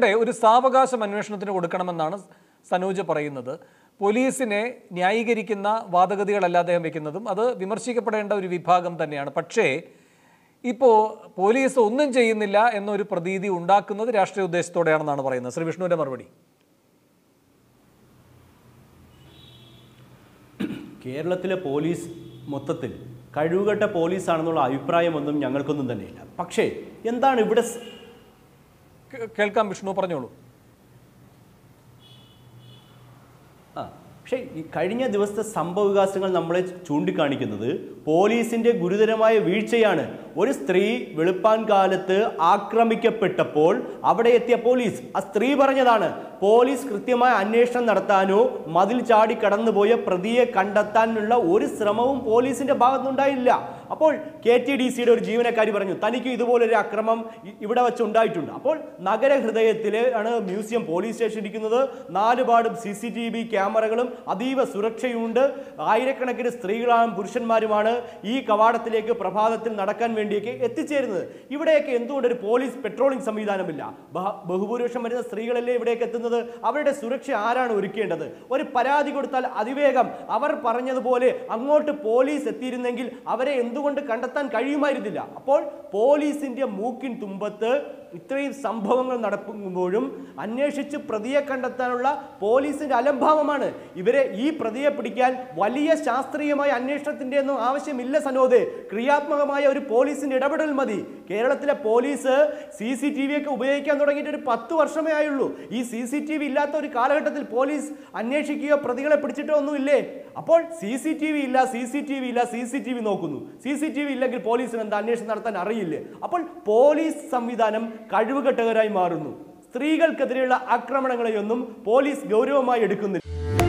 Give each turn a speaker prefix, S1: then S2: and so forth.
S1: ഇവിടെ ഒരു സാവകാശം അന്വേഷണത്തിന് കൊടുക്കണമെന്നാണ് സനോജ് പറയുന്നത് പോലീസിനെ ന്യായീകരിക്കുന്ന വാദഗതികളല്ല അദ്ദേഹം വെക്കുന്നതും അത് വിമർശിക്കപ്പെടേണ്ട ഒരു വിഭാഗം തന്നെയാണ് പക്ഷേ ഇപ്പോൾ പോലീസ് ഒന്നും ചെയ്യുന്നില്ല എന്നൊരു പ്രതീതി ഉണ്ടാക്കുന്നത് രാഷ്ട്രീയ ഉദ്ദേശത്തോടെയാണെന്നാണ് പറയുന്നത് ശ്രീ വിഷ്ണുവിൻ്റെ മറുപടി
S2: കേരളത്തിലെ പോലീസ് മൊത്തത്തിൽ കഴിവുകെട്ട പോലീസാണെന്നുള്ള അഭിപ്രായമൊന്നും ഞങ്ങൾക്കൊന്നും തന്നെയില്ല പക്ഷേ എന്താണ് ഇവിടെ സ്-
S1: കേ- കേൾക്കാം വിഷ്ണു പറഞ്ഞോളൂ
S2: ആ പക്ഷേ ഈ കഴിഞ്ഞ ദിവസത്തെ സംഭവ വികാസങ്ങൾ നമ്മളെ ചൂണ്ടിക്കാണിക്കുന്നത് പോലീസിന്റെ ഗുരുതരമായ വീഴ്ചയാണ് ഒരു സ്ത്രീ വെളുപ്പാൻ കാലത്ത് ആക്രമിക്കപ്പെട്ടപ്പോൾ അവിടെ എത്തിയ പോലീസ് ആ സ്ത്രീ പറഞ്ഞതാണ് പോലീസ് കൃത്യമായ അന്വേഷണം നടത്താനോ മതിൽ ചാടി കടന്നുപോയ പ്രതിയെ കണ്ടെത്താനുള്ള ഒരു ശ്രമവും പോലീസിന്റെ ഭാഗത്തുനിന്നുണ്ടായില്ല അപ്പോൾ കെ ടി ഡി സിയുടെ ഒരു ജീവനക്കാരി പറഞ്ഞു തനിക്ക് ഇതുപോലൊരു അക്രമം ഇ- ഇവിടെ വെച്ച് ഉണ്ടായിട്ടുണ്ട് അപ്പോൾ നഗരഹൃദയത്തിലെ ആണ് മ്യൂസിയം പോലീസ് സ്റ്റേഷൻ ഇരിക്കുന്നത് നാലുപാടും സി സി ടി വി ക്യാമറകളും അതീവ സുരക്ഷയുണ്ട് ആയിരക്കണക്കിന് സ്ത്രീകളാണ് പുരുഷന്മാരുമാണ് ഈ കവാടത്തിലേക്ക് പ്രഭാതത്തിൽ നടക്കാൻ വേണ്ടിയൊക്കെ എത്തിച്ചേരുന്നത് ഇവിടെയൊക്കെ എന്തുകൊണ്ട് ഒരു പോലീസ് പെട്രോളിംഗ് സംവിധാനമില്ല ബഹ- ബഹുഭൂരിപക്ഷം വരുന്ന സ്ത്രീകളല്ലേ ഇവിടേക്ക് എത്തുന്നത് അവരുടെ സുരക്ഷ ആരാണ് ഒരുക്കേണ്ടത് ഒരു പരാതി കൊടുത്താൽ അതിവേഗം അവർ പറഞ്ഞതുപോലെ അങ്ങോട്ട് പോലീസ് എത്തിയിരുന്നെങ്കിൽ അവരെ എന്തുകൊണ്ട് കണ്ടെത്താൻ കഴിയുമായിരുന്നില്ല അപ്പോൾ പോലീസിന്റെ മൂക്കിൻ തുമ്പത്ത് ഇത്രയും സംഭവങ്ങൾ നടക്കുമ്പോഴും അന്വേഷിച്ച് പ്രതിയെ കണ്ടെത്താനുള്ള പോലീസിന്റെ അലംഭാവമാണ് ഇവരെ ഈ പ്രതിയെ പിടിക്കാൻ വലിയ ശാസ്ത്രീയമായ അന്വേഷണത്തിന്റെ ഒന്നും ആവശ്യമില്ല സനോദ് ക്രിയാത്മകമായ ഒരു പോലീസിന്റെ ഇടപെടൽ മതി കേരളത്തിലെ police C C T V ഒക്കെ ഉപയോഗിക്കാൻ തുടങ്ങിയിട്ട് ഒരു പത്ത് വർഷമേ ആയുള്ളൂ ഈ സി സി ടി വി ഇല്ലാത്ത ഒരു കാലഘട്ടത്തിൽ പോലീസ് അന്വേഷിക്കുകയോ പ്രതികളെ പിടിച്ചിട്ടോ ഒന്നുമില്ലേ അപ്പോൾ സി സി ടി വി ഇല്ല സി സി ടി വി ഇല്ല സി സി ടി വി നോക്കുന്നു സി സി ടി വി ഇല്ലെങ്കിൽ പോലീസിന് എന്താ അന്വേഷണം നടത്താൻ അറിയില്ലേ അപ്പോൾ പോലീസ് സംവിധാനം കഴിവുകെട്ടവരായി മാറുന്നു സ്ത്രീകൾക്കെതിരെയുള്ള ആക്രമണങ്ങളെയൊന്നും പോലീസ് ഗൗരവമായി എടുക്കുന്നില്ല